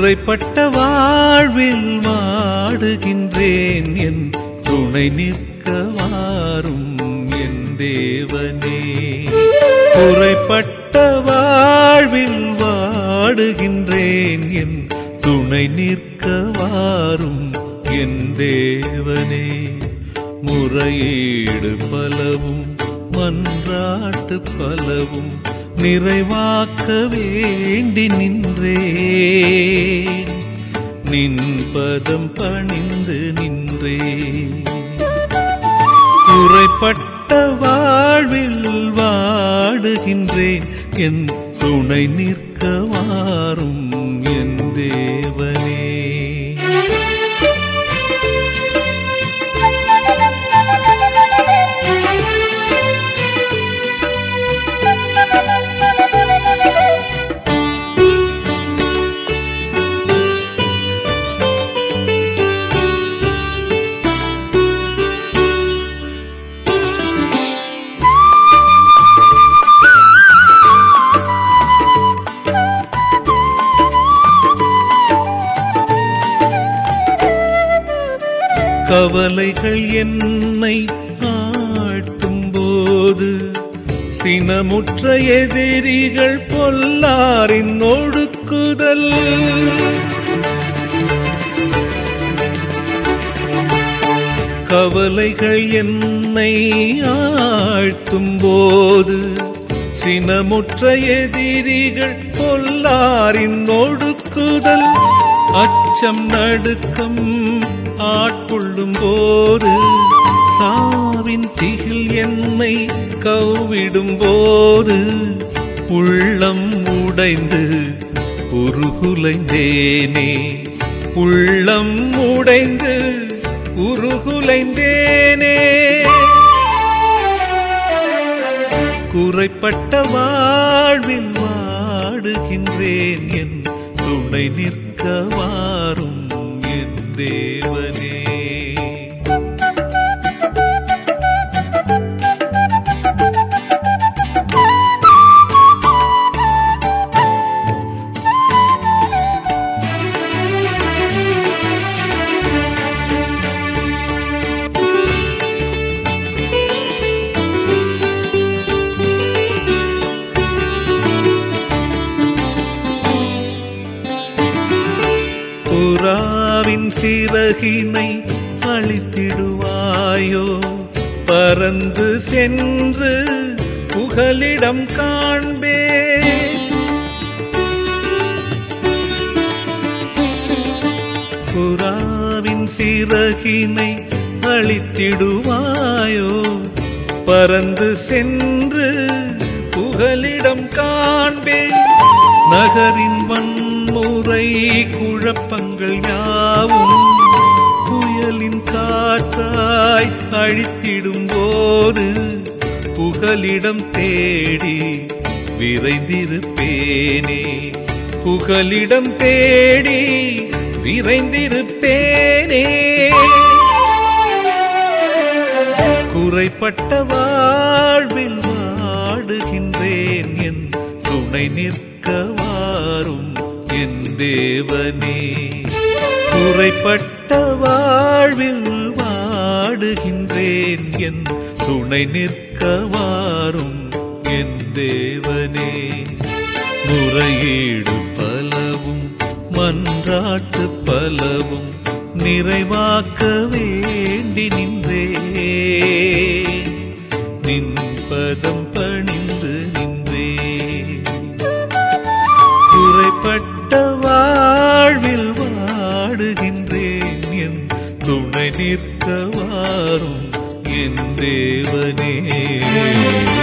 குறைப்பட்ட வாழ்வில் வாடுகின்றேன் என் துணை நிற்க வாரும் என் தேவனே குறைப்பட்ட வாழ்வில் வாடுகின்றேன் என் துணை நிற்க வாரும் என் தேவனே முறையீடு பலவும் மன்றாட்டு பலவும் நிறைவாக்க வேண்டி நின்றேன் நின் பதம் பணிந்து நின்றேன் குறைப்பட்ட வாழ்வில் வாடுகின்றேன் என் துணை நிற்க வாரும் என் தேவனே கவலைகள் என்னை ஆட்டும் போது சினமுற்ற எதிரிகள் பொல்லாரின் ஒடுக்குதல் கவலைகள் என்னை ஆழ்த்தும் போது சினமுற்ற எதிரிகள் பொல்லாரின் ஒடுக்குதல் அச்சம் நடுக்கம் ஆட்கொள்ளும் போது சாவின் திகில் என்னை கவ்விடும் போது உள்ளம் உடைந்து உருகுலைந்தேனே உள்ளம் உடைந்து உருகுலைந்தேனே குறைப்பட்ட வாழ்வில் வாடுகின்றேன் என் துணை நிற்க வாரும் என் தேவனே புறாவின் சிறகினை அழித்திடுவாயோ பறந்து சென்று புகலிடம் காண்பே புறாவின் சிறகினை அழித்திடுவாயோ பறந்து சென்று புகலிடம் காண்பே நகரின் வன்முறை குழப்பங்கள் யாவும் புயலின் காற்றாய் அழித்திடும் போது புகலிடம் தேடி விரைந்திருப்பேனே புகலிடம் தேடி விரைந்திருப்பேனே குறைப்பட்ட வாழ்வில் வாடுகின்றேன் என் துணை நிற்க வாரும் என் தேவனே குறைப்பட்ட வாழ்வில் வாடுகின்றேன் என் துணை நிற்க வாரும் என் தேவனே முறையீடு பலவும் மன்றாட்டு பலவும் நிறைவாக்க வேண்டி நின்றே நின் பதம் பணிந்து நின்றே குறைப்பட்ட வாழ்வில் வாடுகின்றேன் என் துணை நிற்க வாரும் என் தேவனே